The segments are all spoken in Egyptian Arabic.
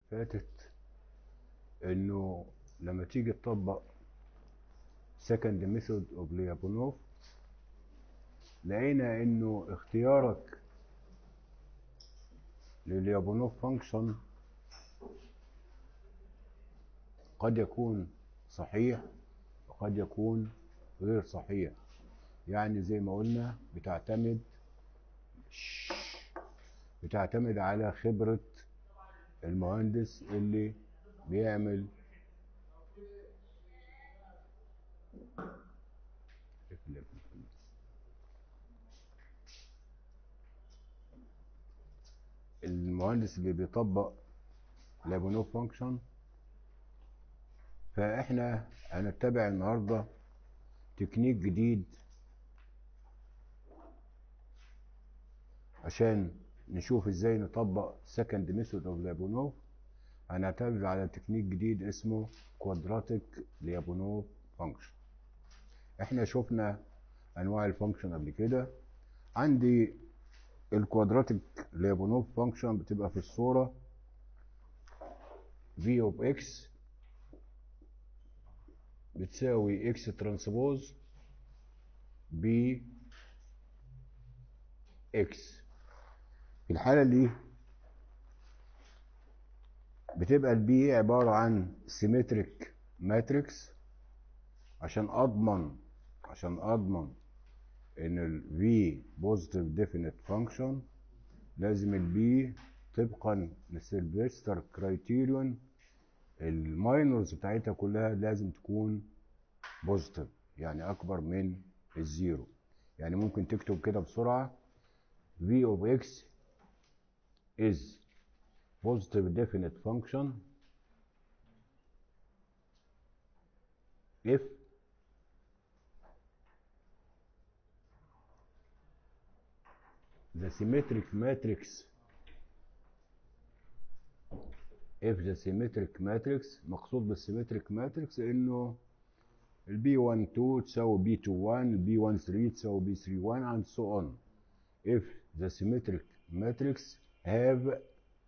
فاتت انه لما تيجي تطبق second method of ليابونوف لقينا انه اختيارك لليابونوف فانكشن قد يكون صحيح وقد يكون غير صحيح يعني زي ما قلنا بتعتمد بتعتمد على خبرة المهندس اللي بيعمل المهندس اللي بيطبق لابونوف فانكشن فاحنا هنتبع النهارده تكنيك جديد عشان نشوف ازاي نطبق سكند ميثود اوف لابونوف هنعتمد على تكنيك جديد اسمه كوادراتيك ليابونوف فانكشن احنا شفنا انواع الفانكشن قبل كده عندي الكوادراتيك ليابونوف فانكشن بتبقى في الصوره v of x بتساوي x ترانسبوز ب x في الحالة دي بتبقى البي عبارة عن سيمتريك ماتريكس عشان أضمن عشان أضمن إن ال V positive definite function لازم البي طبقا للسيلفستر كرايتيريون الماينرز بتاعتها كلها لازم تكون بوزيتيف يعني اكبر من الزيرو يعني ممكن تكتب كده بسرعه v of x is positive definite function if the symmetric matrix if the symmetric matrix مقصود بالسيمتريك ماتريكس انه البي 1 2 تساوي بي 2 1 البي 1 3 تساوي بي 3 1 and so on if the symmetric matrix have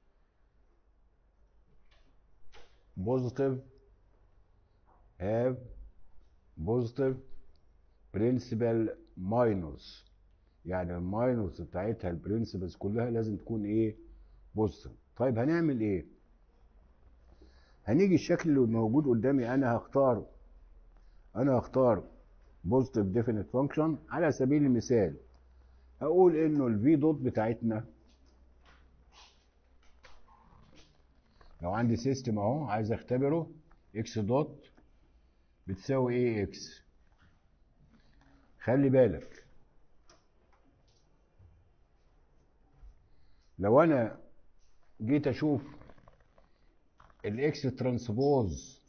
positive have positive principal minus يعني الماينوس بتاعتها البرنسبلز كلها لازم تكون ايه بوزيتيف طيب هنعمل ايه هنيجي الشكل اللي موجود قدامي انا هختار انا هختار بوزيتيف ديفينيت فانكشن على سبيل المثال هقول انه الفي دوت بتاعتنا لو عندي سيستم اهو عايز اختبره اكس دوت بتساوي ايه اكس خلي بالك لو انا جيت اشوف الاكس ترانسبوز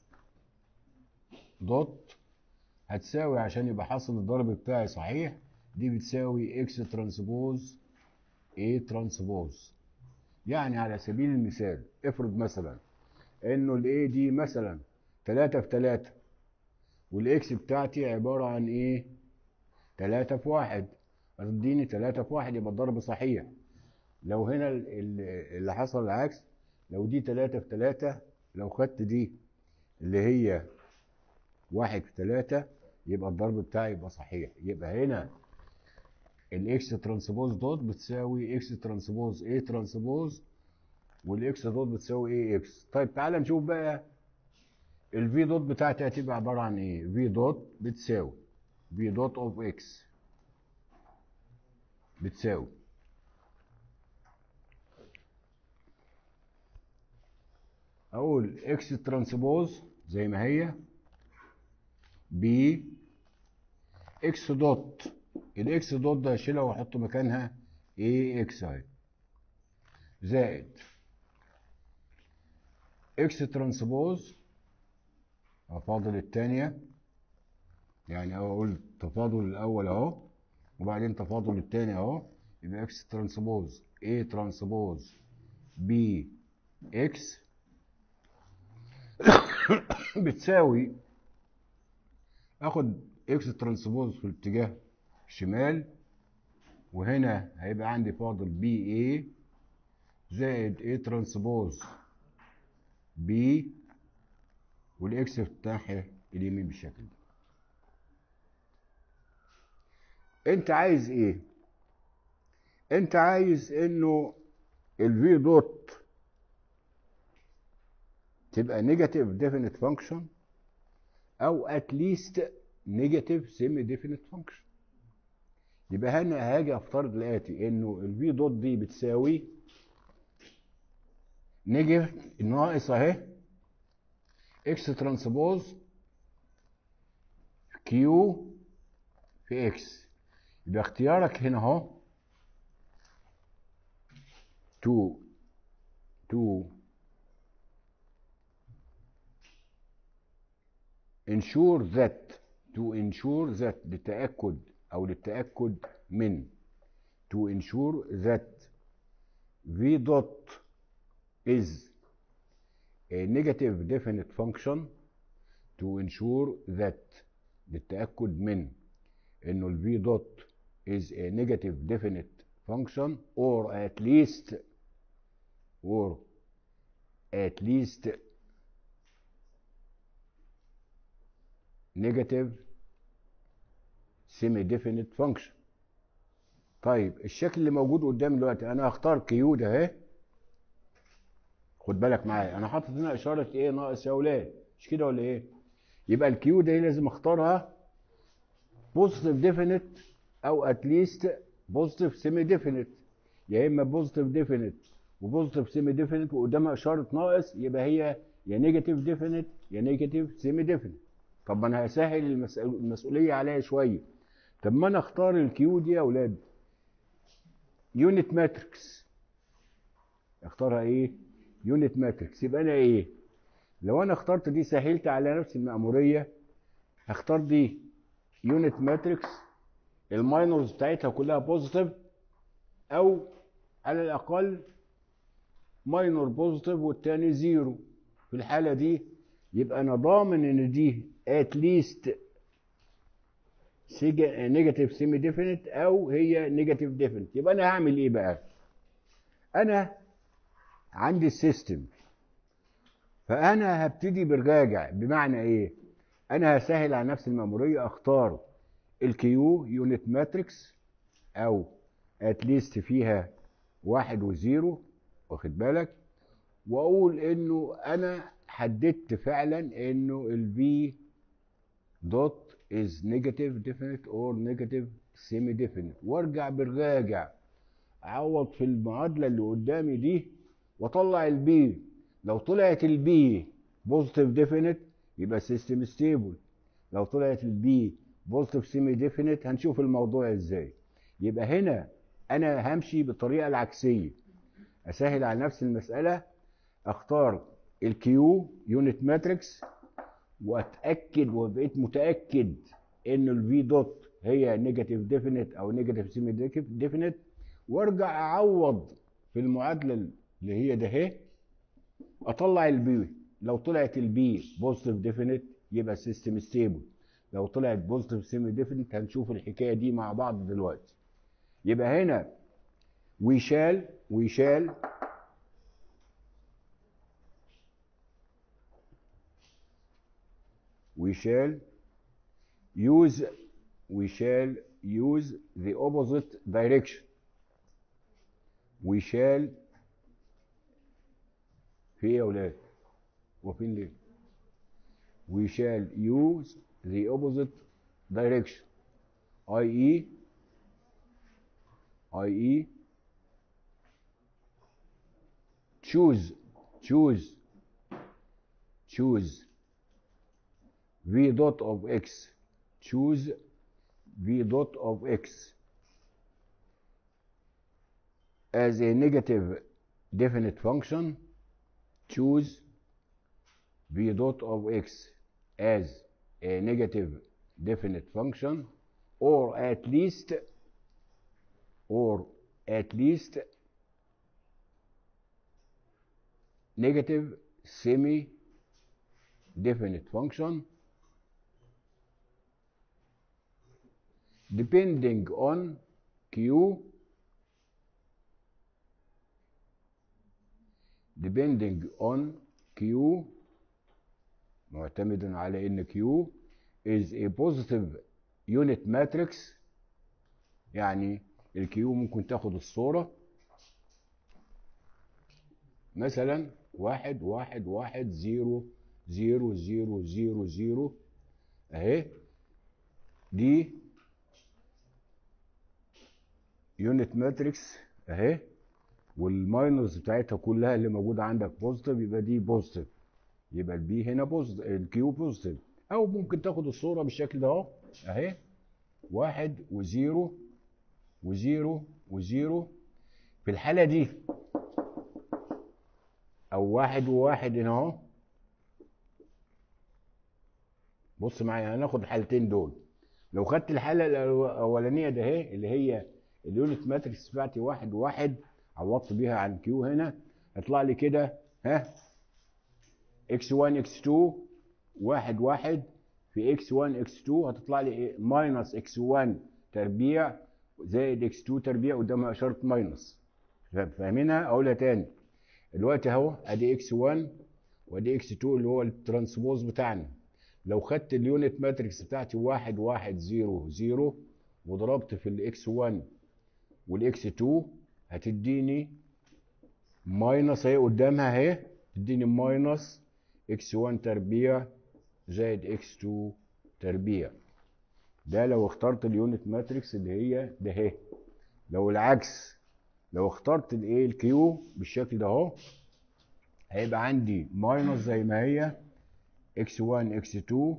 دوت هتساوي عشان يبقى حاصل الضرب بتاعي صحيح دي بتساوي اكس ترانسبوز اي ترانسبوز يعني على سبيل المثال افرض مثلا انه الاي دي مثلا 3 في 3 والاكس بتاعتي عباره عن ايه 3 في 1 هتديني 3 في 1 يبقى الضرب صحيح لو هنا اللي حصل العكس لو دي 3 في 3 لو خدت دي اللي هي 1 في 3 يبقى الضرب بتاعي يبقى صحيح يبقى هنا الاكس ترانسبوز دوت بتساوي اكس ترانسبوز اي ترانسبوز والاكس دوت بتساوي اي اكس طيب تعالى نشوف بقى الفي دوت بتاعتي هتبقى عباره عن ايه في دوت بتساوي في دوت اوف اكس بتساوي اقول اكس ترانسبوز زي ما هي بي اكس دوت الاكس دوت ده هشيلها واحط مكانها ايه اكس اهي زائد اكس ترانسبوز افاضل الثانيه يعني اقول تفاضل الاول اهو وبعدين تفاضل الثاني اهو يبقى اكس ترانسبوز ايه ترانسبوز بي اكس بتساوي اخد اكس ترانسبوز في الاتجاه الشمال وهنا هيبقى عندي فاضل بي اي زائد اي ترانسبوز بي والاكس في الناحيه اليمين بالشكل ده انت عايز ايه انت عايز انه الفي دوت تبقى نيجاتيف ديفينيت فانكشن او اتليست نيجاتيف سيمي ديفينيت فانكشن يبقى هنا هاجي افترض الاتي انه الفي دوت دي بتساوي نيجاتيف ناقص اهي اكس ترانسبوز كيو في اكس يبقى اختيارك هنا اهو تو تو ensure that to ensure that للتأكد أو للتأكد من to ensure that v dot is a negative definite function to ensure that للتأكد من إنه ال v dot is a negative definite function or at least or at least negative semi definite function طيب الشكل اللي موجود قدامي دلوقتي انا هختار كيو ده اهي خد بالك معايا انا حاطط هنا اشاره ايه ناقص يا اولاد مش كده ولا ايه يبقى الكيو ده لازم اختارها بوزيتيف ديفينيت او اتليست بوزيتيف سيمي ديفينيت يا اما بوزيتيف ديفينيت وبوزيتيف سيمي ديفينيت وقدامها اشاره ناقص يبقى هي يا نيجاتيف ديفينيت يا نيجاتيف سيمي ديفينيت طب ما انا هسهل المسؤول- المسؤوليه عليا شويه طب ما انا اختار الكيو دي يا اولاد يونت ماتريكس اختارها ايه يونت ماتريكس يبقى انا ايه لو انا اخترت دي سهلت على نفسي المأمورية هختار دي يونت ماتريكس الماينرز بتاعتها كلها بوزيتيف او على الاقل ماينور بوزيتيف والتاني زيرو في الحالة دي يبقى انا ضامن ان دي اتليست نيجاتيف سيمي ديفينيت او هي نيجاتيف ديفينيت يبقى انا هعمل ايه بقى انا عندي السيستم فانا هبتدي بالراجع بمعنى ايه انا هسهل على نفسي المأمورية اختار الكيو يونت ماتريكس او اتليست فيها واحد وزيرو واخد بالك واقول انه انا حددت فعلا انه الفي دوت is negative definite or negative semi definite وارجع بالراجع اعوض في المعادله اللي قدامي دي واطلع البي لو طلعت البي بوزيتيف ديفينيت يبقى السيستم ستيبل لو طلعت البي بوزيتيف سيمي ديفينيت هنشوف الموضوع ازاي يبقى هنا انا همشي بالطريقه العكسيه اسهل على نفسي المساله اختار الكيو يونت ماتريكس واتاكد وبقيت متاكد ان الفي دوت هي نيجاتيف ديفينيت او نيجاتيف سيمي ديفينيت وارجع اعوض في المعادله اللي هي ده اهي اطلع البي لو طلعت البي بوزيتيف ديفينيت يبقى السيستم ستيبل لو طلعت بوزيتيف سيمي ديفينيت هنشوف الحكايه دي مع بعض دلوقتي يبقى هنا we shall we shall we shall use we shall use the opposite direction we shall في ايه يا اولاد وفين ليه we shall use the opposite direction i.e. i.e. choose choose choose v dot of x choose v dot of x as a negative definite function choose v dot of x as a negative definite function or at least or at least negative semi definite function depending on q depending on Q معتمد على ان Q is a positive unit matrix يعني الكيو ممكن تاخد الصورة مثلا واحد واحد واحد زيرو زيرو زيرو زيرو زيرو اهي دي يونت ماتريكس اهي والماينرز بتاعتها كلها اللي موجوده عندك بوزيتيف يبقى دي بوزيتيف يبقى البي هنا بوزيتيف الكيو بوزيتيف او ممكن تاخد الصوره بالشكل ده اهو اهي واحد وزيرو وزيرو وزيرو في الحاله دي او واحد وواحد هنا اهو بص معايا هناخد الحالتين دول لو خدت الحاله الاولانيه ده اهي اللي هي اليونت ماتريكس بتاعتي واحد وواحد عوضت بيها عن كيو هنا هيطلع لي كده ها اكس 1 اكس 2 واحد واحد في اكس 1 اكس 2 هتطلع لي ايه ماينس اكس 1 تربيع زائد اكس 2 تربيع قدامها اشاره ماينس فاهمينها اقولها تاني دلوقتي اهو ادي اكس 1 وادي اكس 2 اللي هو الترانسبوز بتاعنا لو خدت اليونت ماتريكس بتاعتي واحد واحد زيرو زيرو وضربت في الاكس 1 والاكس 2 هتديني ماينس اهي قدامها اهي تديني ماينس اكس 1 تربيع زائد اكس 2 تربيع ده لو اخترت اليونت ماتريكس اللي هي ده اهي لو العكس لو اخترت الايه الكيو بالشكل ده اهو هيبقى عندي ماينس زي ما هي اكس 1 اكس 2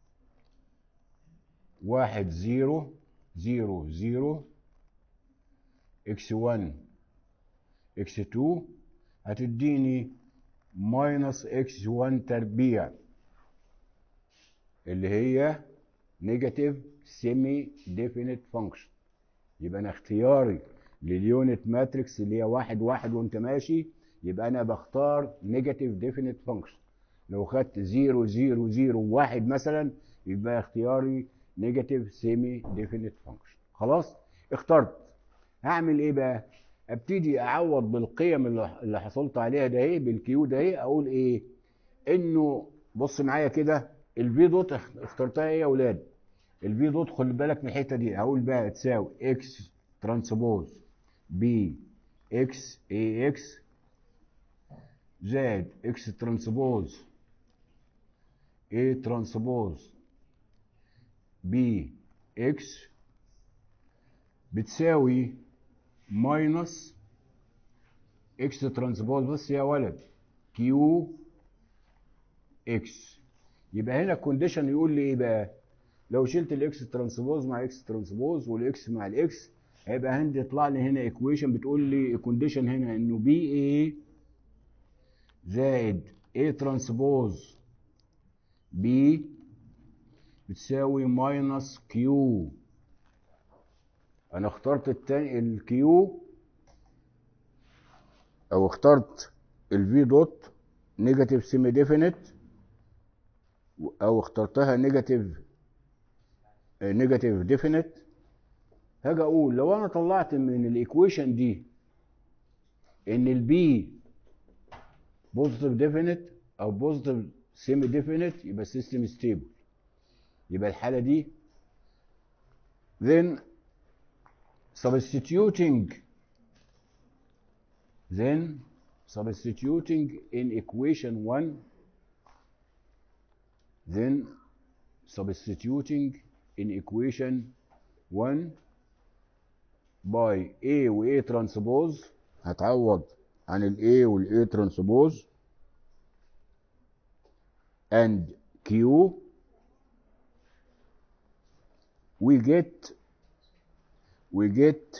واحد زيرو زيرو زيرو اكس 1 اكس 2 هتديني ماينس اكس 1 تربيع اللي هي نيجاتيف سيمي ديفينيت فانكشن يبقى انا اختياري لليونت ماتريكس اللي هي واحد واحد وانت ماشي يبقى انا بختار نيجاتيف ديفينيت فانكشن لو خدت 0 0 0 1 مثلا يبقى اختياري نيجاتيف سيمي ديفينيت فانكشن خلاص اخترت هعمل ايه بقى ابتدي اعوض بالقيم اللي حصلت عليها ده ايه بالكيو ده ايه اقول ايه انه بص معايا كده الفي دوت اخترتها ايه يا اولاد الفي دوت خلي بالك من الحته دي هقول بقى تساوي اكس ترانسبوز بي اكس اي اكس زائد اكس ترانسبوز اي ترانسبوز بي اكس بتساوي ماينس اكس ترانسبوز بص يا ولد كيو اكس يبقى هنا الكونديشن يقول لي ايه بقى لو شلت الاكس ترانسبوز مع اكس ترانسبوز والاكس مع الاكس هيبقى عندي يطلع لي هنا ايكويشن بتقول لي الكونديشن هنا انه بي اي زائد اي ترانسبوز بي بتساوي ماينس كيو انا اخترت التاني الكيو او اخترت الفي دوت نيجاتيف سيمي ديفينيت او اخترتها نيجاتيف نيجاتيف ديفينيت هاجي اقول لو انا طلعت من الايكويشن دي ان البي بوزيتيف ديفينيت او بوزيتيف سيمي ديفينيت يبقى السيستم ستيبل يبقى الحاله دي then substituting then substituting in equation 1 then substituting in equation 1 by A و A transpose هتعوض عن ال A وال A transpose and Q we get we get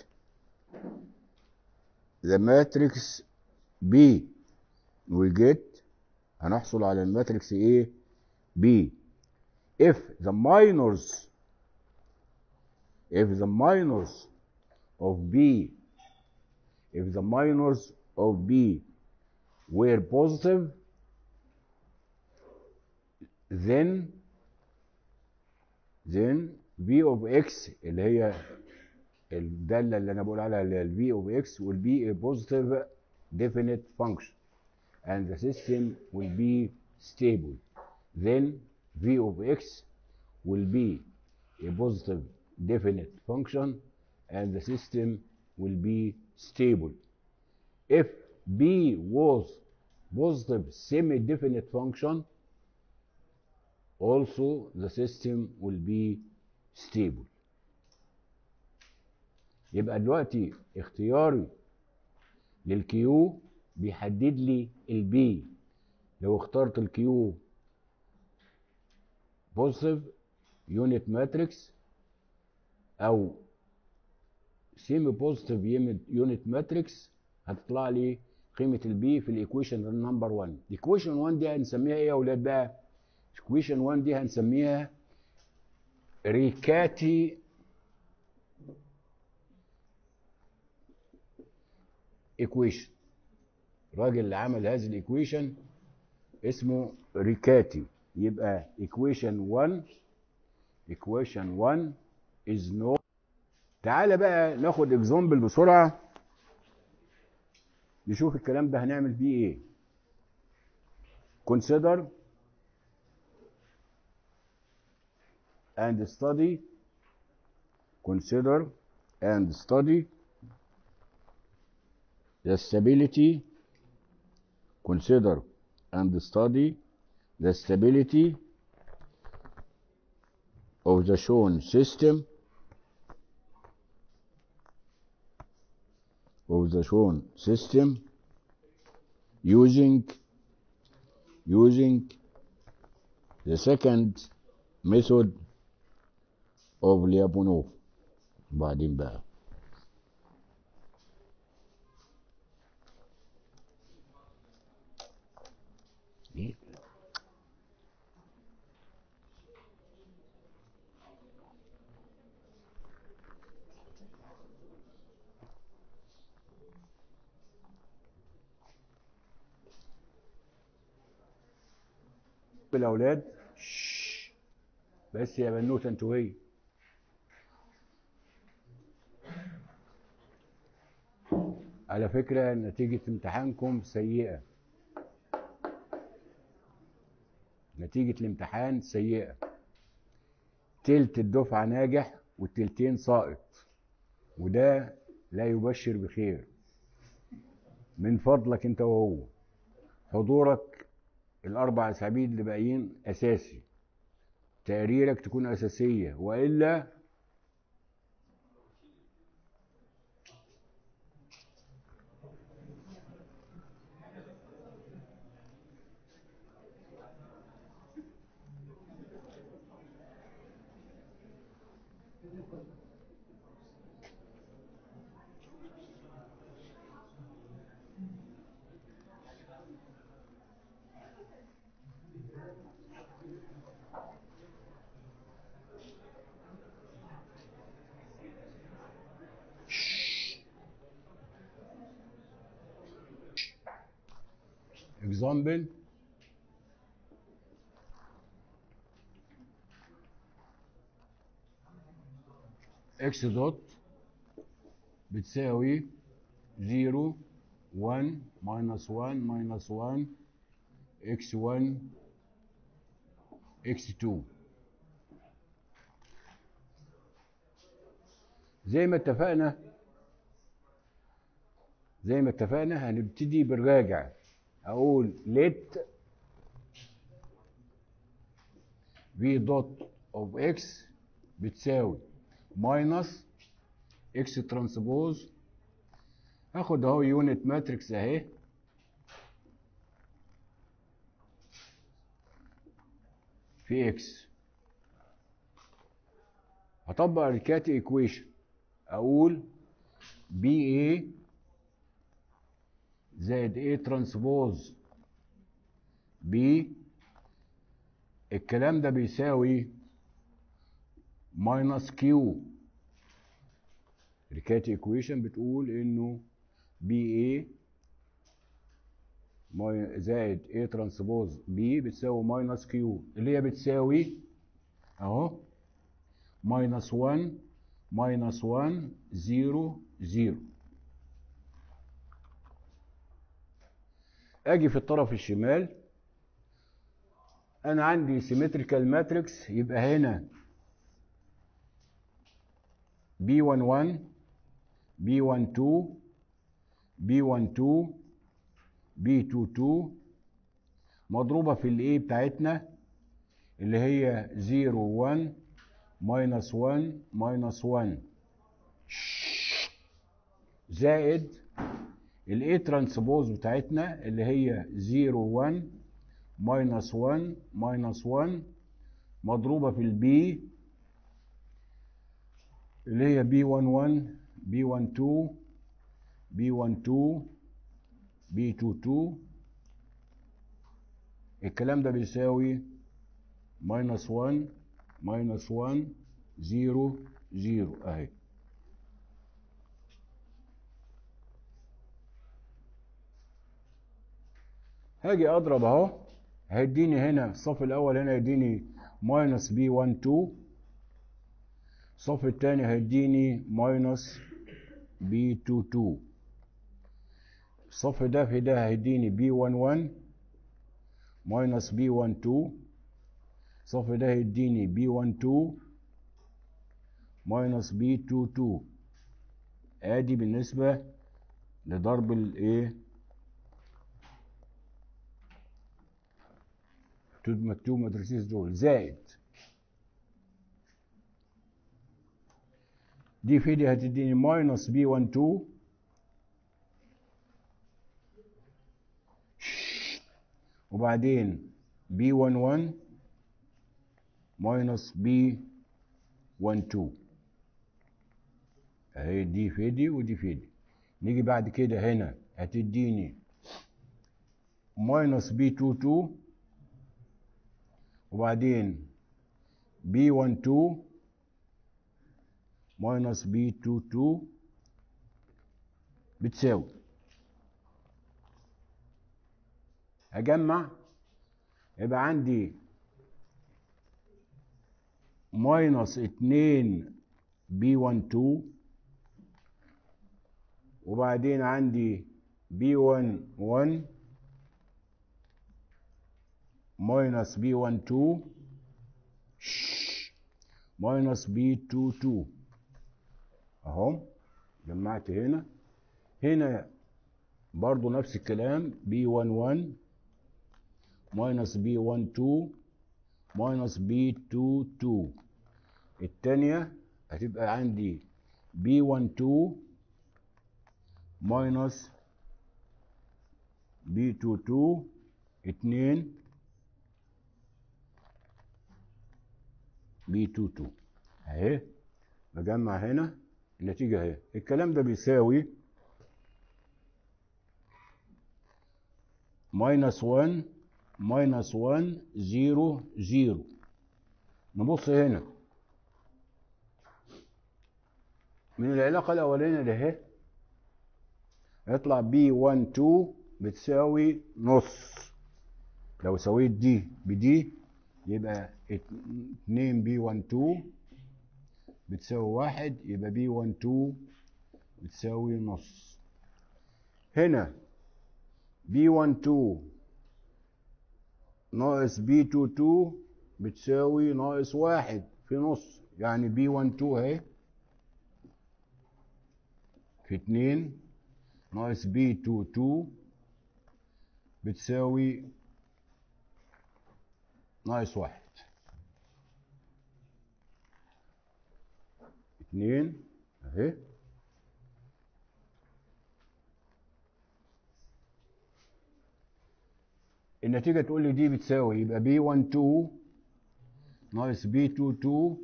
the matrix B we get هنحصل على الماتريكس ايه B if the minors if the minors of B if the minors of B were positive then then V of X اللي هي الدالة اللي أنا بقول عليها اللي هي ال V of X will be a positive definite function and the system will be stable. Then v of x will be a positive definite function and the system will be stable. If b was positive semi-definite function, also the system will be stable. يبقى دلوقتي اختياري للكيو بيحدد لي البي لو اخترت الكيو بوزيتيف يونت ماتريكس او سيمي بوزيتيف يونت ماتريكس هتطلع لي قيمه البي في الايكويشن نمبر 1 الايكويشن 1 دي هنسميها ايه يا اولاد بقى الايكويشن 1 دي هنسميها ريكاتي ايكويشن الراجل اللي عمل هذه الايكويشن اسمه ريكاتي يبقى equation 1 equation 1 is no تعالى بقى ناخد اكزامبل بسرعه نشوف الكلام ده هنعمل بيه ايه consider and study consider and study the stability consider and study the stability of the shown system of the shown system using using the second method of Lyapunov بعدين بقى إيه؟ بالاولاد شش. بس يا بنوته انتوا هي على فكره نتيجه امتحانكم سيئه نتيجه الامتحان سيئه تلت الدفعه ناجح والتلتين ساقط وده لا يبشر بخير من فضلك انت وهو حضورك الاربع اسابيع اللي باقيين اساسي تقريرك تكون اساسيه والا example x دوت بتساوي 0 1 minus 1 minus 1 x1 x2 زي ما اتفقنا زي ما اتفقنا هنبتدي بالراجع اقول let v dot of x بتساوي minus x ترانسبوز اخد اهو يونت ماتريكس اهي في اكس هطبق الكات ايكويشن اقول بي اي زائد ايه ترانسبوز بي الكلام ده بيساوي ماينس كيو الكات ايكويشن بتقول انه بي اي زائد ايه ترانسبوز بي بتساوي ماينس كيو اللي هي بتساوي اهو ماينس 1 ماينس 1 0 0 اجي في الطرف الشمال انا عندي سيمتريكال ماتريكس يبقى هنا B11 B12 B12 B22 مضروبة في الايه بتاعتنا اللي هي 0 1 ماينس 1 ماينس 1 زائد الاي ترانسبوز بتاعتنا اللي هي 0 1 ماينس 1 ماينس 1 مضروبة في البي اللي هي بي 1 1 بي 1 2 بي 1 2 بي 2 2 الكلام ده بيساوي ماينس 1 ماينس 1 0 0 اهي هاجي اضرب اهو هيديني هنا الصف الاول هنا يديني ماينس بي 1 2 الصف الثاني هيديني ماينس بي 2 2 الصف ده في ده هيديني بي 1 1 ماينس بي 1 2 الصف ده هيديني بي 1 2 ماينس بي 2 2 ادي بالنسبة لضرب الايه تو ماتريسيز دول زائد دي في دي هتديني ماينس بي 1 2 وبعدين بي 1 1 ماينس بي 1 2 اهي دي في دي ودي في دي نيجي بعد كده هنا هتديني ماينس بي 2 2 وبعدين بي 1 2 ماينس بي 2 2 بتساوي هجمع يبقى عندي ماينس 2 بي 1 2 وبعدين عندي بي 1 1 ماينس بي 1 2 ماينس بي 2 2 اهو جمعت هنا هنا برضو نفس الكلام بي 1 1 ماينس بي 1 2 ماينس بي 2 2 التانية هتبقى عندي بي 1 2 ماينس بي 2 2 اتنين بي 2 2 اهي بجمع هنا النتيجة اهي الكلام ده بيساوي ماينس 1 ماينس 1 0 0 نبص هنا من العلاقة الأولانية ده اهي يطلع بي 1 2 بتساوي نص لو سويت دي بدي يبقى 2 بي 1 2 بتساوي واحد يبقى بي 1 2 بتساوي نص هنا بي 1 2 ناقص بي 2 2 بتساوي ناقص واحد في نص يعني بي 1 2 اهي في 2 ناقص بي 2 2 بتساوي ناقص واحد اتنين اهي النتيجة تقول لي دي بتساوي يبقى بي 1 2 ناقص بي 2 2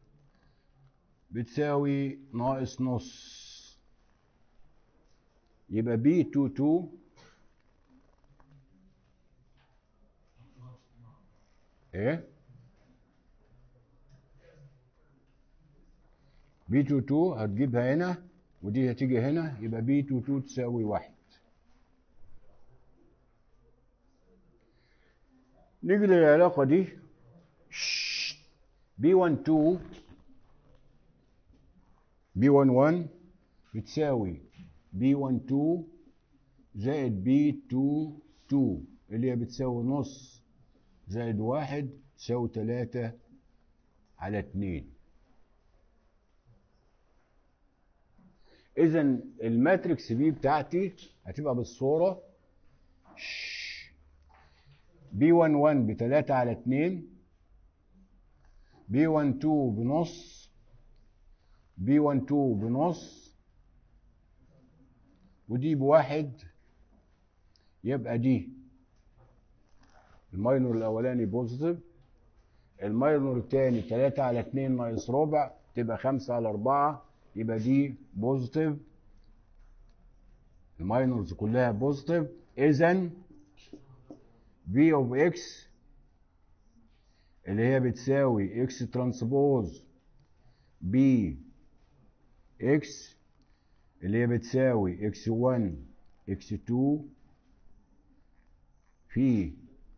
بتساوي ناقص نص يبقى بي 2 2 ايه بي 2 2 هتجيبها هنا ودي هتيجي هنا يبقى بي 2 2 تساوي واحد نيجي للعلاقة دي بي 1 2 بي 1 1 بتساوي بي 1 2 زائد بي 2 x2 اللي هي بتساوي نص زائد واحد تساوي تلاتة على اتنين إذا الماتريكس بي بتاعتي هتبقى بالصورة بي 1 1 بتلاتة على اتنين بي 1 2 بنص بي 1 2 بنص ودي بواحد يبقى دي الماينور الاولاني بوزيتيف الماينور الثاني 3 على 2 ناقص ربع تبقى 5 على 4 يبقى دي بوزيتيف الماينورز كلها بوزيتيف اذا في اوف اكس اللي هي بتساوي اكس ترانسبوز بي اكس اللي هي بتساوي اكس 1 اكس 2 في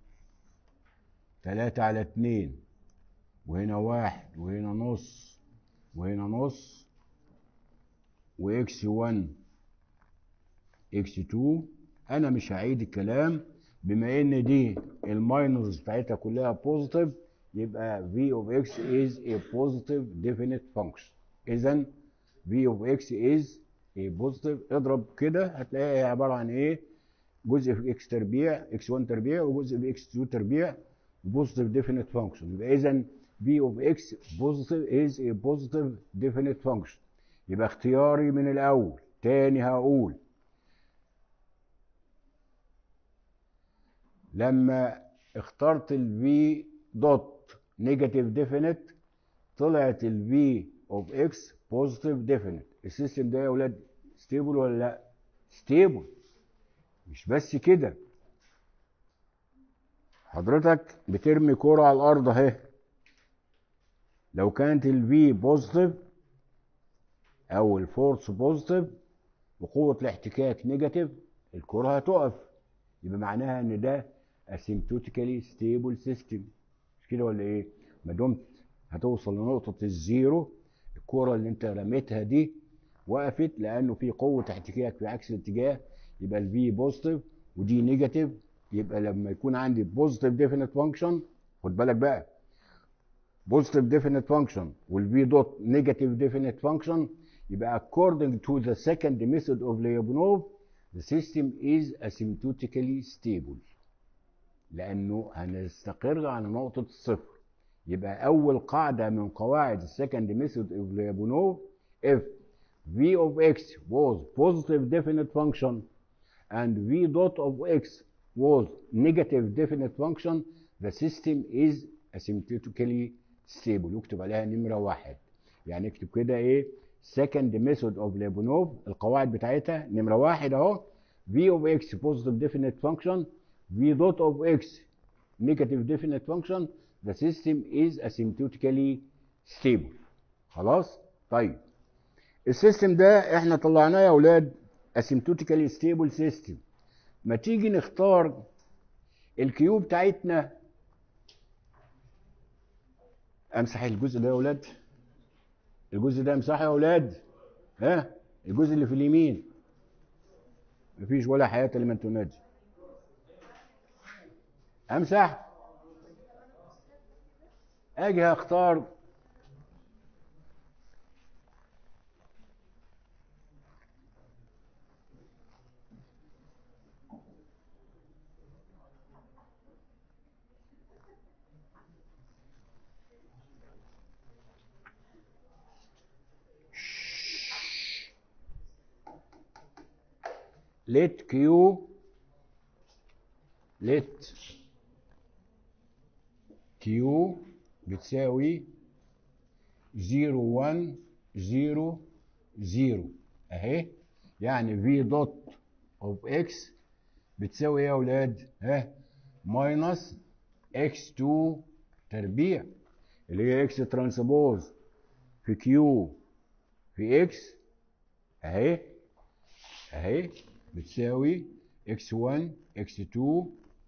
تلاتة على اتنين وهنا واحد وهنا نص وهنا نص واكس 1 اكس 2 انا مش هعيد الكلام بما ان دي الماينورز بتاعتها كلها بوزيتيف يبقى v of x is a positive definite function اذا v of x is a positive اضرب كده هتلاقيها عباره عن ايه جزء في x تربيع x1 تربيع وجزء في x2 تربيع positive definite function يبقى اذا v of x positive is a positive definite function يبقى اختياري من الاول تاني هقول لما اخترت ال v دوت نيجاتيف ديفينيت طلعت ال v of x بوزيتيف ديفينيت السيستم ده يا ولاد ستيبل ولا لا ستيبل مش بس كده حضرتك بترمي كرة على الأرض أهي لو كانت ال v بوزيتيف أو الفورس بوزيتيف وقوة الاحتكاك نيجاتيف الكرة هتقف يبقى معناها إن ده asymptotically stable system مش كده ولا ايه ما دمت هتوصل لنقطة الزيرو الكرة اللي انت رميتها دي وقفت لانه في قوة احتكاك في عكس الاتجاه يبقى الفي بوزيتيف ودي نيجاتيف يبقى لما يكون عندي بوزيتيف ديفينيت فانكشن خد بالك بقى بوزيتيف ديفينيت فانكشن والفي دوت نيجاتيف ديفينيت فانكشن يبقى according to the second method of Lyapunov the system is asymptotically stable لانه هنستقر على نقطة الصفر يبقى أول قاعدة من قواعد السكند ميثود اوف ليابونوف if v of x was positive definite function and v dot of x was negative definite function the system is asymptotically stable يكتب عليها نمرة واحد يعني اكتب كده ايه second method of ليابونوف القواعد بتاعتها نمرة واحد اهو v of x positive definite function v dot of x negative definite function the system is asymptotically stable خلاص طيب السيستم ده احنا طلعناه يا اولاد asymptotically stable system ما تيجي نختار الكيو بتاعتنا امسح الجزء ده يا اولاد الجزء ده امسحه يا اولاد ها الجزء اللي في اليمين مفيش ولا حياة لمن تنادي امسح اجي اختار let q let q بتساوي 0 1 0 0 اهي يعني في دوت اوف اكس بتساوي ايه يا اولاد ها ماينس اكس 2 تربيع اللي هي اكس ترانسبوز في كيو في اكس اهي اهي بتساوي اكس 1 اكس 2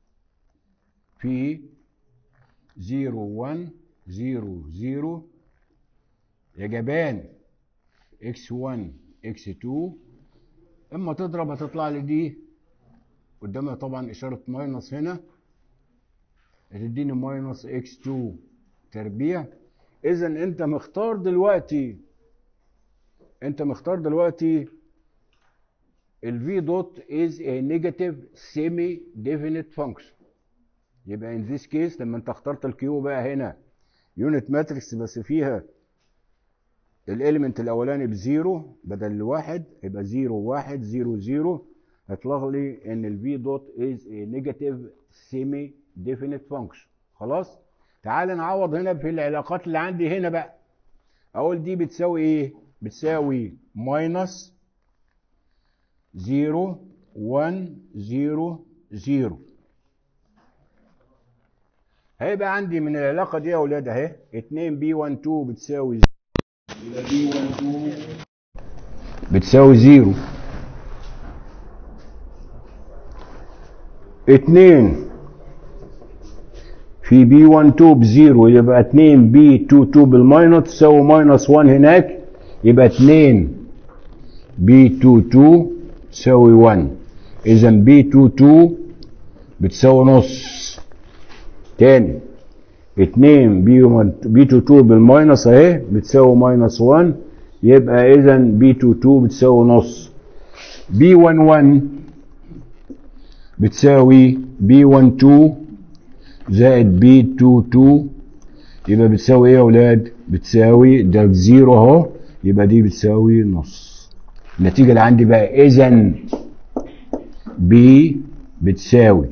في 0 1 0 0 يا جبان اكس 1 اكس 2 اما تضرب هتطلع لي دي قدامها طبعا اشاره ماينس هنا هتديني ماينس اكس 2 تربيع اذا انت مختار دلوقتي انت مختار دلوقتي ال v dot is a negative semi definite function يبقى in this case لما انت اخترت الكيو بقى هنا يونت ماتريكس بس فيها الاليمنت الاولاني بزيرو بدل الواحد يبقى زيرو واحد زيرو زيرو هيطلع لي ان ال v dot is a negative semi definite function خلاص تعال نعوض هنا في العلاقات اللي عندي هنا بقى اقول دي بتساوي ايه بتساوي ماينس 0 1 0 0 هيبقى عندي من العلاقه دي يا اولاد اهي 2 بي 1 2 بتساوي يبقى بي 1 2 بتساوي 0 2 في بي 1 2 بزيرو يبقى 2 بي 2 2 بالماينس تساوي ماينس 1 هناك يبقى 2 بي 2 2 تساوي 1 اذا بي 2 2 بتساوي نص تاني 2 بي 1 بي 2 2 بالماينس اهي بتساوي ماينس 1 يبقى اذا بي 2 2 بتساوي نص بي 1 1 بتساوي بي 1 2 زائد بي 2 2 يبقى بتساوي ايه يا اولاد بتساوي ده بزيرو اهو يبقى دي بتساوي نص النتيجه اللي عندي بقى اذا بي بتساوي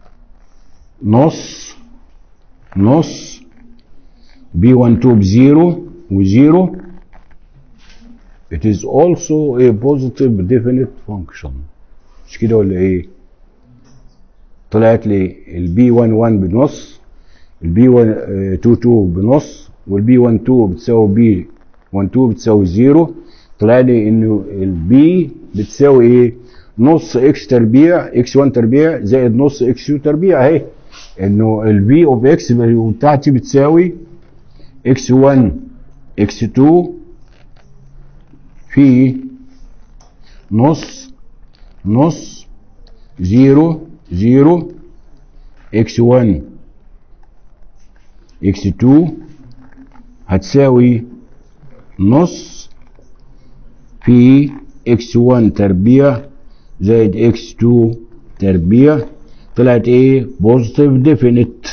نص نص بي 1 2 بزيرو وزيرو it is also a positive definite function مش كده ولا ايه طلعت لي البي 1 1 بنص البي 1 2 2 بنص والبي 1 2 بتساوي بي 1 2 بتساوي 0 طلع لي انه البي بتساوي ايه نص اكس تربيع اكس 1 تربيع زائد نص اكس 2 تربيع اهي انه البي اوف اكس بتاعتي بتساوي اكس 1 اكس 2 في نص نص 0 0 اكس 1 اكس 2 هتساوي نص في اكس 1 تربيع زائد اكس 2 تربيع طلعت ايه بوزيتيف ديفينيت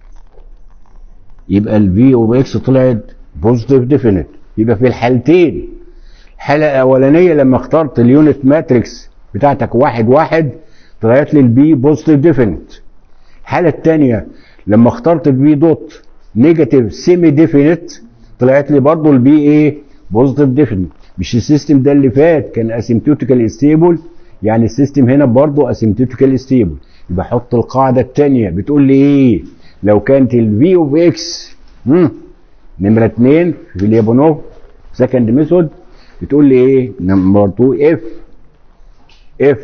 يبقى الفي اوف اكس طلعت بوزيتيف ديفينيت يبقى في الحالتين الحالة الأولانية لما اخترت اليونت ماتريكس بتاعتك واحد واحد طلعت لي البي بوزيتيف ديفينيت الحالة الثانية لما اخترت البي دوت نيجاتيف سيمي ديفينيت طلعت لي برضه البي ايه بوزيتيف ديفينيت مش السيستم ده اللي فات كان اسيمتوتيكال ستيبل يعني السيستم هنا برضه اسيمتوتيكال ستيبل يبقى احط القاعده الثانيه بتقول لي ايه لو كانت الفي اوف اكس نمره 2 في اليابانوف سكند ميثود بتقول لي ايه نمبر 2 اف اف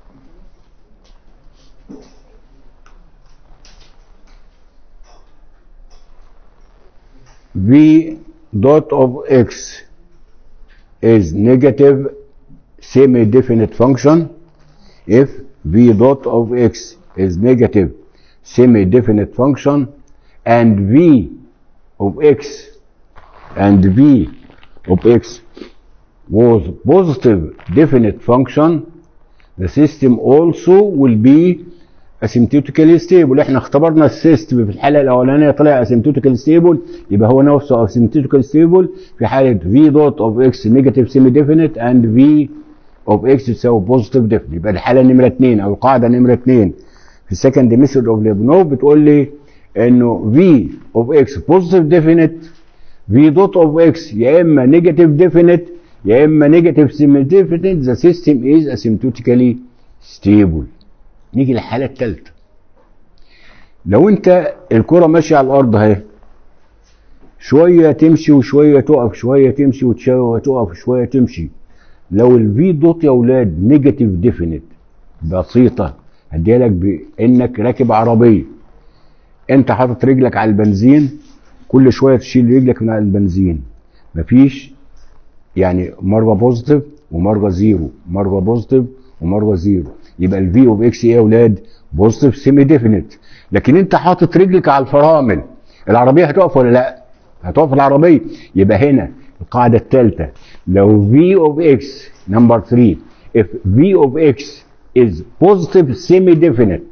v dot of x is negative semi-definite function if v dot of x is negative semi-definite function and v of x and v of x was positive definite function the system also will be asymptotically stable احنا اختبرنا السيستم في الحاله الاولانيه طلع asymptotically stable يبقى هو نفسه asymptotically stable في حاله v dot of x negative semi definite and v of x تساوي positive definite يبقى الحاله نمره 2 او القاعده نمره 2 في second method of ليبنوف بتقول لي انه v of x positive definite v dot of x يا اما negative definite يا اما negative semi definite the system is asymptotically stable نيجي للحاله الثالثه لو انت الكره ماشيه على الارض اهي شويه تمشي وشويه تقف شويه تمشي وشويه تقف شويه تمشي لو الفي دوت يا اولاد نيجاتيف ديفينيت بسيطه هديها لك بانك راكب عربيه انت حاطط رجلك على البنزين كل شويه تشيل رجلك من على البنزين مفيش يعني مره بوزيتيف ومره زيرو مره بوزيتيف ومره زيرو يبقى الفي اوف اكس ايه يا اولاد بوزيتيف سيمي ديفينيت لكن انت حاطط رجلك على الفرامل العربيه هتقف ولا لا هتقف العربيه يبقى هنا القاعده الثالثه لو في اوف اكس نمبر 3 if v of x is positive semi definite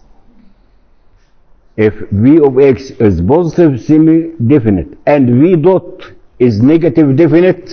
if v of x is positive semi definite and v dot is negative definite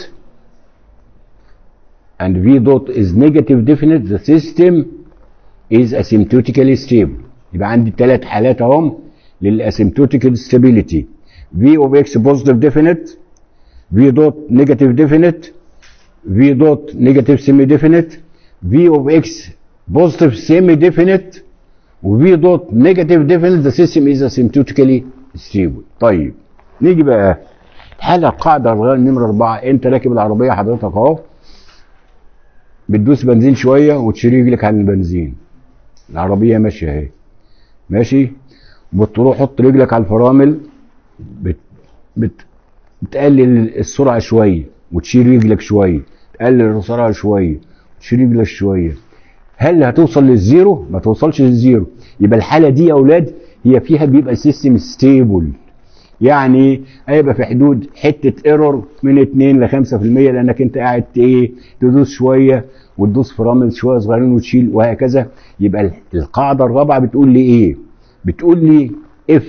and v dot is negative definite the system is asymptotically stable يبقى عندي ثلاث حالات اهم للاسيمتوتيكال stability v of x positive definite v dot negative definite v dot negative semi definite v of x positive semi definite و v dot negative definite the system is asymptotically stable طيب نيجي بقى الحالة القاعدة نمرة أربعة أنت راكب العربية حضرتك أهو بتدوس بنزين شوية وتشيل رجلك عن البنزين العربية ماشية أهي ماشي بتروح حط رجلك على الفرامل بت بت بتقلل السرعة شوية وتشيل رجلك شوية تقلل السرعة شوية تشيل رجلك شوية هل هتوصل للزيرو؟ ما توصلش للزيرو يبقى الحالة دي يا أولاد هي فيها بيبقى سيستم ستيبل يعني هيبقى في حدود حته ايرور من 2 ل 5% لانك انت قاعد ايه تدوس شويه وتدوس فرامل شويه صغيرين وتشيل وهكذا يبقى القاعده الرابعه بتقول لي ايه؟ بتقول لي if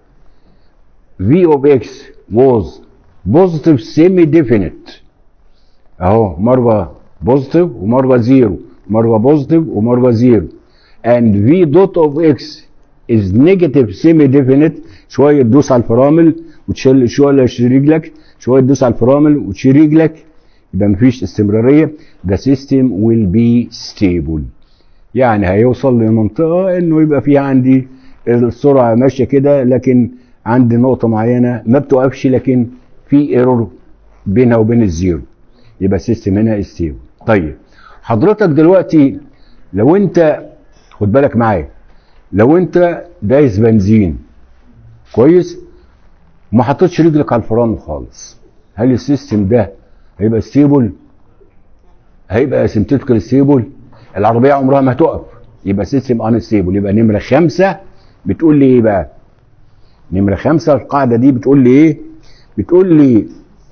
v of x was positive semi definite اهو مره بوزيتيف ومره زيرو مره بوزيتيف ومره زيرو and v dot of x is negative semi definite شويه تدوس على الفرامل وتشيل شويه تشيل رجلك شويه تدوس على الفرامل وتشيل رجلك يبقى مفيش استمراريه the system will be stable يعني هيوصل لمنطقه انه يبقى فيها عندي السرعه ماشيه كده لكن عندي نقطه معينه ما بتوقفش لكن في ايرور بينها وبين الزيرو يبقى السيستم هنا ستيبل طيب حضرتك دلوقتي لو انت خد بالك معايا لو انت دايس بنزين كويس وما حطيتش رجلك على الفرامل خالص هل السيستم ده هيبقى ستيبل هيبقى اسيمتوتيكال ستيبل العربيه عمرها ما هتقف يبقى سيستم ان ستيبل يبقى نمره خمسه بتقول لي ايه بقى نمره خمسه القاعده دي بتقول لي ايه بتقول لي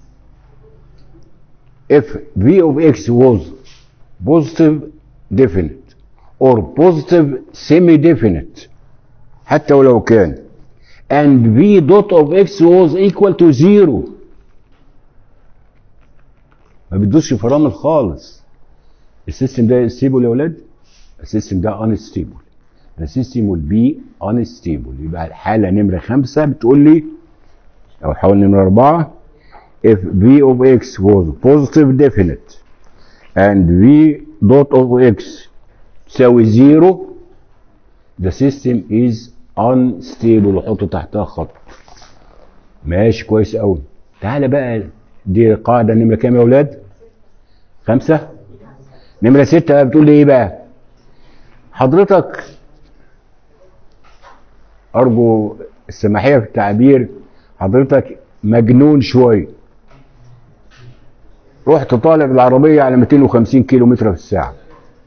if v of x was positive definite or positive semi definite حتى ولو كان and v dot of x was equal to zero ما بتدوسش فرامل خالص السيستم ده ستيبل يا ولاد السيستم ده unstable the system will be unstable يبقى الحالة نمرة خمسة بتقول لي أو الحالة نمرة أربعة if v of x was positive definite and v dot of x تساوي زيرو the system is unstable وحط تحتها خط ماشي كويس قوي تعالى بقى دي قاعدة نمرة كام يا ولاد خمسة نمرة ستة بقى بتقول لي ايه بقى حضرتك ارجو السماحية في التعبير حضرتك مجنون شوية رحت طالع بالعربية على 250 كيلو متر في الساعة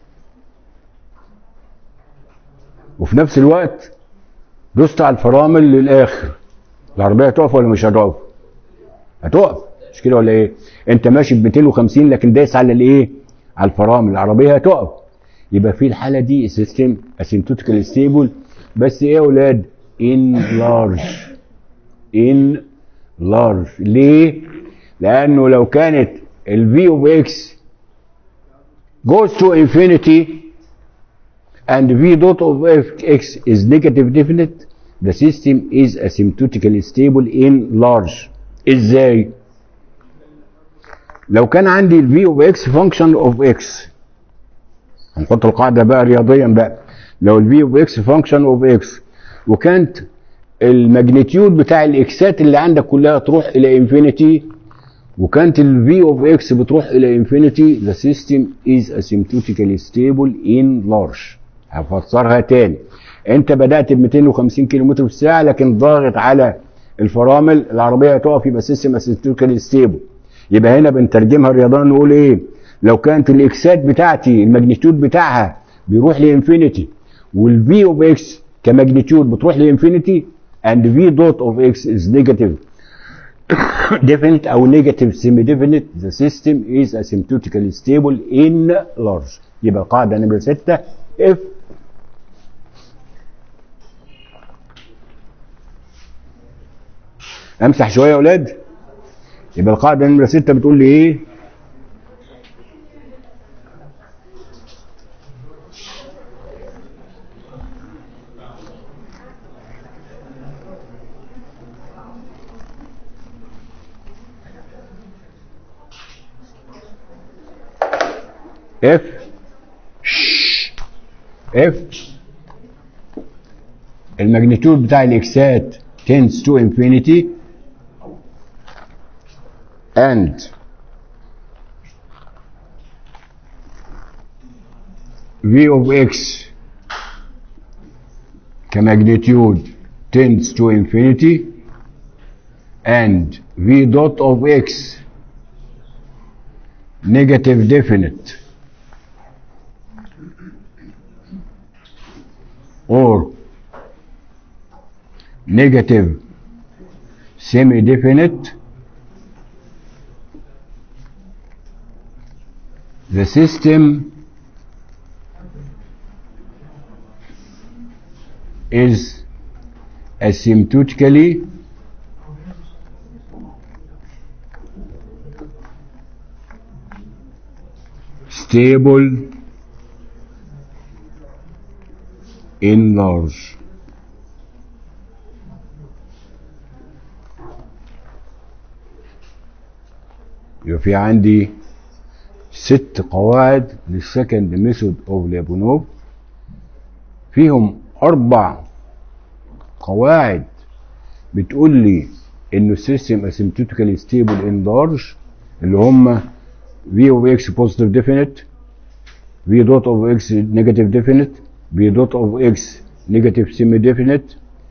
وفي نفس الوقت دوست على الفرامل للاخر العربيه هتقف ولا مش هتقف هتقف مش كده ولا ايه انت ماشي ب 250 لكن دايس على الايه على الفرامل العربيه هتقف يبقى في الحاله دي سيستم اسيمتوتيكال ستيبل بس ايه يا اولاد ان لارج ان لارج ليه لانه لو كانت الفي اوف اكس goes to infinity and v dot of x is negative definite the system is asymptotically stable in large ازاي لو كان عندي ال v of x function of x هنحط القاعده بقى رياضيا بقى لو ال v of x function of x وكانت الماجنتيود بتاع الاكسات اللي عندك كلها تروح الى انفينيتي وكانت ال v of x بتروح الى انفينيتي the system is asymptotically stable in large هفسرها تاني انت بدات ب 250 كيلو متر في الساعه لكن ضاغط على الفرامل العربيه هتقف يبقى سيستم اسيستيكال ستيبل يبقى هنا بنترجمها رياضيا نقول ايه لو كانت الاكسات بتاعتي الماجنتيود بتاعها بيروح لانفينيتي والفي اوف اكس كماجنتيود بتروح لانفينيتي and v dot of x is negative definite او negative semi definite the system is asymptotically stable in large يبقى القاعده نمره 6 if امسح شويه يا اولاد يبقى القاعده نمره 6 بتقول لي ايه if if الماجنتيود بتاع الاكسات tends to infinity and v of x كماجنتيود tends to infinity and v dot of x negative definite or negative semi-definite the system is asymptotically stable in large يبقى في عندي ست قواعد للسكند ميثود اوف ليابونوف فيهم اربع قواعد بتقول لي انه السيستم اسيمتوتيكالي ستيبل ان لارج اللي هم في اوف اكس بوزيتيف ديفينيت في دوت اوف اكس نيجاتيف ديفينيت في دوت اوف اكس نيجاتيف سيمي ديفينيت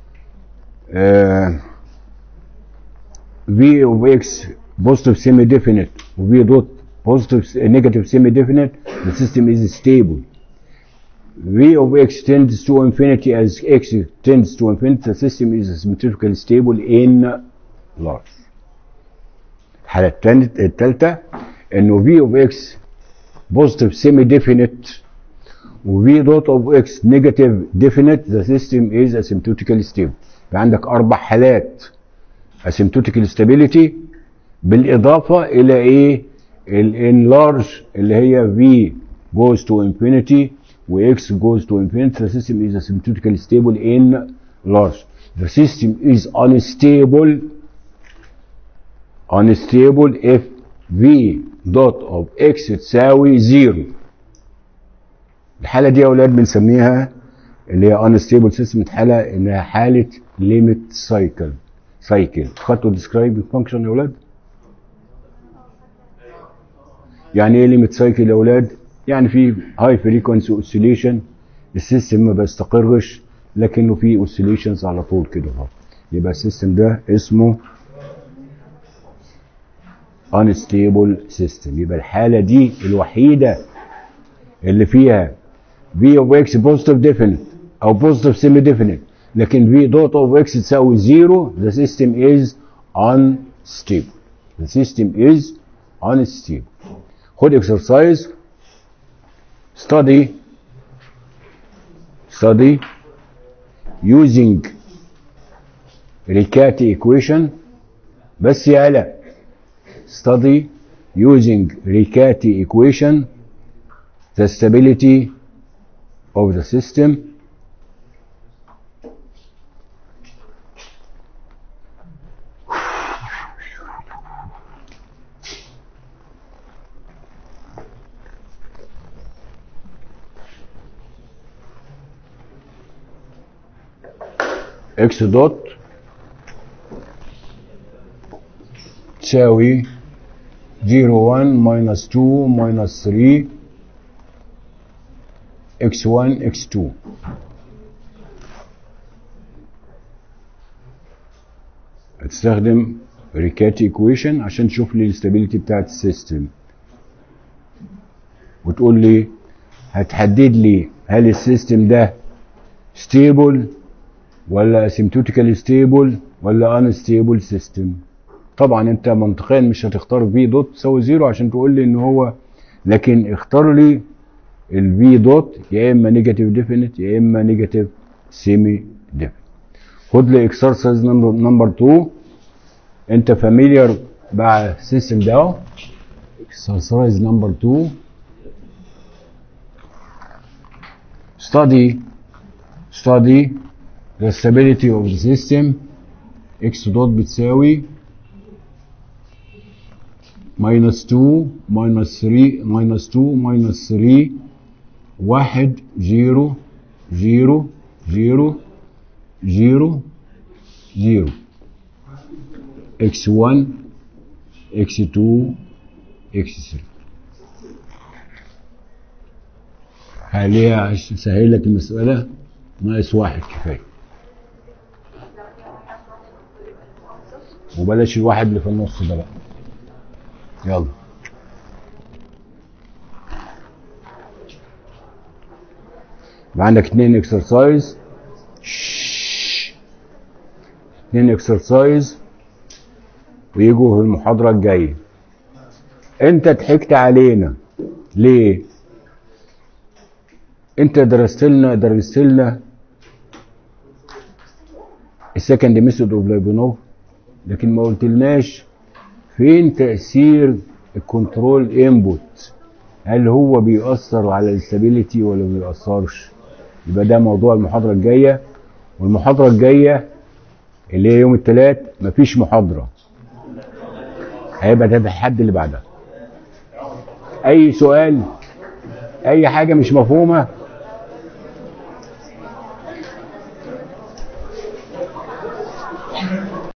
في اوف اكس positive semi definite وفي دوت positive negative semi definite the system is stable v of x tends to infinity as x tends to infinity the system is symmetrically stable in large الحالة الثالثة انه v of x positive semi definite و v dot of x negative definite the system is asymptotically stable فعندك اربع حالات asymptotical stability بالاضافه الى ايه الانلارج اللي هي v goes to infinity و x goes to infinity the system is asymptotically stable in large the system is unstable unstable if v dot of x تساوي 0 الحاله دي يا اولاد بنسميها اللي هي unstable system حاله انها حاله limit cycle cycle خدتوا describe function يا اولاد يعني ايه ليميت سايكل يا اولاد يعني في هاي فريكونسي اوسيليشن السيستم ما بيستقرش لكنه في اوسيليشنز على طول كده اهو يبقى السيستم ده اسمه unstable system يبقى الحالة دي الوحيدة اللي فيها v of x positive definite أو positive semi definite لكن v dot of x تساوي zero the system is unstable the system is unstable خد exercise study study using Riccati equation بس يالا study using Riccati equation the stability of the system x دوت تساوي 0 1 minus 2 minus 3 x1 x2 هتستخدم ريكاتي ايكويشن عشان تشوف لي الاستابيليتي بتاعت السيستم وتقول لي هتحدد لي هل السيستم ده ستيبل ولا اسيمتوتيكال ستيبل ولا ان ستيبل سيستم طبعا انت منطقيا مش هتختار في دوت تساوي زيرو عشان تقول لي ان هو لكن اختار لي الفي دوت يا اما نيجاتيف ديفينيت يا اما نيجاتيف سيمي ديفينيت خد لي اكسرسايز نمبر 2 انت فاميليار مع السيستم ده اهو exercise number 2 study study the stability of the system x دوت بتساوي minus 2 minus 3 minus 2 minus 3 واحد زيرو زيرو زيرو زيرو زيرو x1 x2 x3 حاليا عشان اسهل لك المسألة ناقص واحد كفاية وبلاش الواحد اللي في النص ده بقى يلا يبقى عندك اتنين اكسرسايز اتنين اكسرسايز ويجوا في المحاضرة الجاية انت ضحكت علينا ليه انت درست لنا درست لنا السكند ميثود اوف لايبنوف لكن ما قلتلناش فين تأثير الكنترول انبوت هل هو بيأثر على الاستابيليتي ولا ما بيأثرش يبقى ده موضوع المحاضرة الجاية والمحاضرة الجاية اللي هي يوم الثلاث مفيش محاضرة هيبقى ده الحد اللي بعدها اي سؤال اي حاجة مش مفهومة